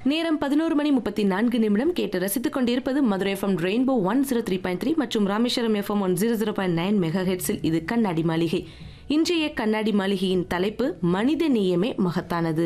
நேரம் பதினோரு மணி முப்பத்தி நான்கு நிமிடம் கேட்டு ரசித்துக் கொண்டிருப்பது Madurai FM rainbow one zero three point three மற்றும் Rameswaram FM one zero zero point nine mega ஹெட்ஸில் இது கண்ணாடி மாளிகை இன்றைய கண்ணாடி மாளிகையின் தலைப்பு மனித நேயமே மகத்தானது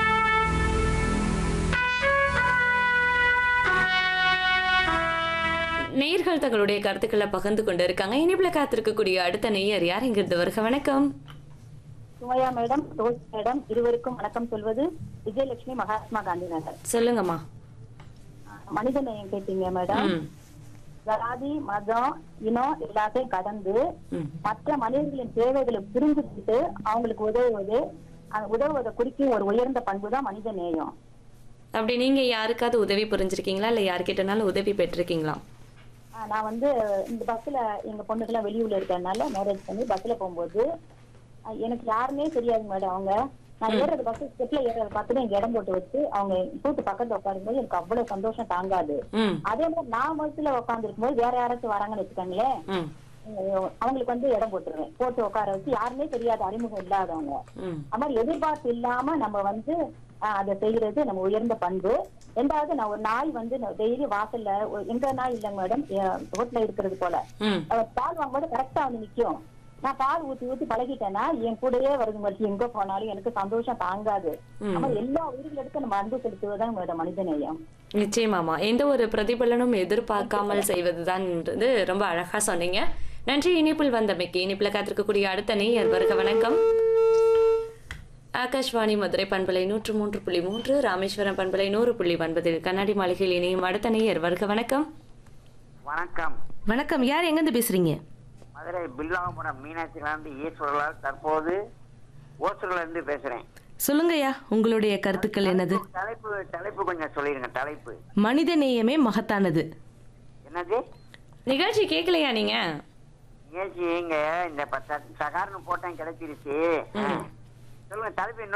நேயர்கள் தங்களுடைய கருத்துக்களை பகிர்ந்து கொண்டு இருக்காங்க இனிப்புல காத்திருக்கக்கூடிய அடுத்த நேயர் யார் எங்கிறது வருக வணக்கம் சுமையா மேடம் ரோஸ் மேடம் இருவருக்கும் வணக்கம் சொல்வது விஜயலட்சுமி மகாத்மா காந்தி நகர் சொல்லுங்கம்மா மனித நேயம் கேட்டீங்க மேடம் ம் ஜாதி மதம் இனம் எல்லாத்தையும் கடந்து ம் மற்ற மனிதர்களின் தேவைகளை புரிஞ்சுக்கிட்டு அவங்களுக்கு உதவுவது அந்த உதவுவதை குறிக்கும் ஒரு உயர்ந்த பண்பு தான் மனித நேயம் அப்படி நீங்க யாருக்காவது உதவி புரிஞ்சிருக்கீங்களா இல்ல யார்கிட்டனாலும் உதவி பெற்றிருக்கீங்களா ஆஹ் நான் வந்து இந்த பஸ்ல எங்க பொண்ணுக்கெல்லாம் வெளியூர்ல இருக்கறதுனால மேரேஜ் பண்ணி பஸ்ல போகும்போது ஆஹ் எனக்கு யாருமே தெரியாது மேடம் அவங்க நான் ஏறது பஸ் ஸ்டெப்ல ஏறது பார்த்துட்டு எனக்கு இடம் போட்டு வச்சு அவங்க கூட்டு பக்கத்துல உட்காரும்போது எனக்கு அவ்வளவு சந்தோஷம் தாங்காது ம் அதே மாதிரி நான் முதல்ல உட்கார்ந்து இருக்கும்போது வேற யாராச்சும் வராங்கன்னு வச்சுக்கோங்களேன் ம் அஹ் அவங்களுக்கு வந்து இடம் போட்டுருவேன் போட்டு உட்கார வச்சு யாருமே தெரியாது அறிமுகம் இல்லாதவங்க ம் அது மாதிரி எதிர்பார்ப்பு இல்லாம நம்ம வந்து ஆஹ் அதை செய்யறது நம்ம உயர்ந்த பண்பு ரெண்டாவது நான் ஒரு நாய் வந்து டெய்லி வாசல்ல ஒரு- எங்க நாய் இல்லைங்க மேடம் ரோட்ல இருக்கிறது போல ம் அஹ் பால் வாங்கும்போது கரெக்டா வந்து நிக்கும் நான் பால் ஊத்தி ஊத்தி பழகிட்டேன்னா என் கூடயே வருது மாதிரி எங்க போனாலும் எனக்கு சந்தோஷம் தாங்காது ம். நம்ம எல்லா உயிர்களுக்கும் நம்ம அன்பு செலுத்துவதுதான் மேடம் மனித நேயம் நிச்சயமாமா எந்த ஒரு பிரதிபலனும் எதிர்பார்க்காமல் செய்வதுதான்ன்றது ரொம்ப அழகா சொன்னீங்க நன்றி இனிப்பில் வந்தமைக்கு இனிப்பில் காத்திருக்கக்கூடிய அடுத்த நேயர் வருக வணக்கம் ஆகாஷ்வாணி மதுரை பண்பலை நூற்று மூன்று புள்ளி மூன்று ராமேஸ்வரம் பண்பலை நூறு புள்ளி ஒன்பதில் கண்ணாடி மாளிகையில் இணையும் அடுத்த நேயர் வருக வணக்கம் வணக்கம் வணக்கம் யார் எங்கேருந்து பேசுறீங்க மதுரை பில்லாபுரம் மீனாட்சியிலிருந்து ஈஸ்வரலால் தற்போது ஓசூர்ல இருந்து பேசுறேன் சொல்லுங்கய்யா உங்களுடைய கருத்துக்கள் என்னது தலைப்பு தலைப்பு கொஞ்சம் சொல்லிருங்க தலைப்பு மனித நேயமே மகத்தானது என்னது நிகழ்ச்சி கேட்கலையா நீங்க ஏசி இங்க இந்த ப- ச- சகார்னு போட்டேன் கிடைச்சிருச்சு சொல்லுங்க தலைப்பு இன்னொரு